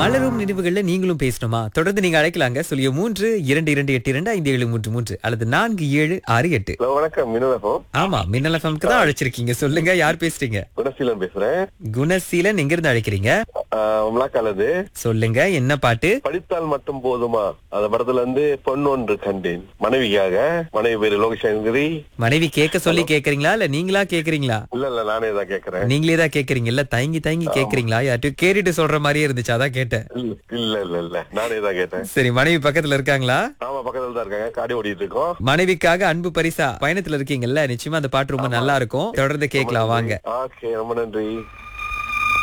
மலரும் நினைவுகள்ல நீங்களும் பேசணுமா தொடர்ந்து நீங்க அழைக்கலாங்க சொல்லிய மூன்று இரண்டு இரண்டு எட்டு இரண்டு ஐந்து ஏழு மூன்று மூன்று அல்லது நான்கு ஏழு ஆறு எட்டு ஹலோ வணக்கம் மினலஃபம் ஆமா மின்னல் எஃப்எம்க்கு தான் அழைச்சிருக்கீங்க சொல்லுங்க யார் பேசுறீங்க குணசீலன் பேசுறேன் குணசீலன் எங்க இருந்து அழைக்கிறீங்க உம்லாக்காலது சொல்லுங்க என்ன பாட்டு படித்தால் மட்டும் போதுமா அந்த படத்துல இருந்து பொண்ணு ஒன்று கண்டேன் மனைவிக்காக மனைவி பேரு லோகசங்கரி மனைவி கேட்க சொல்லி கேக்குறீங்களா இல்ல நீங்களா கேக்குறீங்களா இல்ல இல்ல நானே தான் கேக்குறேன் நீங்களே தான் கேக்குறீங்க இல்ல தயங்கி தயங்கி கேக்குறீங்களா யார்ட்டும் கேட்டுட்டு சொல்ற மாதிரியே இருந்துச்சு அதான் கேட்டேன் இல்ல இல்ல இல்ல இல்ல நானே தான் கேட்டேன் சரி மனைவி பக்கத்துல இருக்காங்களா ஆமா பக்கத்துல தான் இருக்காங்க காடி ஓடிட்டு இருக்கோம் மனைவிக்காக அன்பு பரிசா பயணத்துல இருக்கீங்கல்ல நிச்சயமா அந்த பாட்டு ரொம்ப நல்லா இருக்கும் தொடர்ந்து கேட்கலாம் வாங்க ஓகே ரொம்ப நன்றி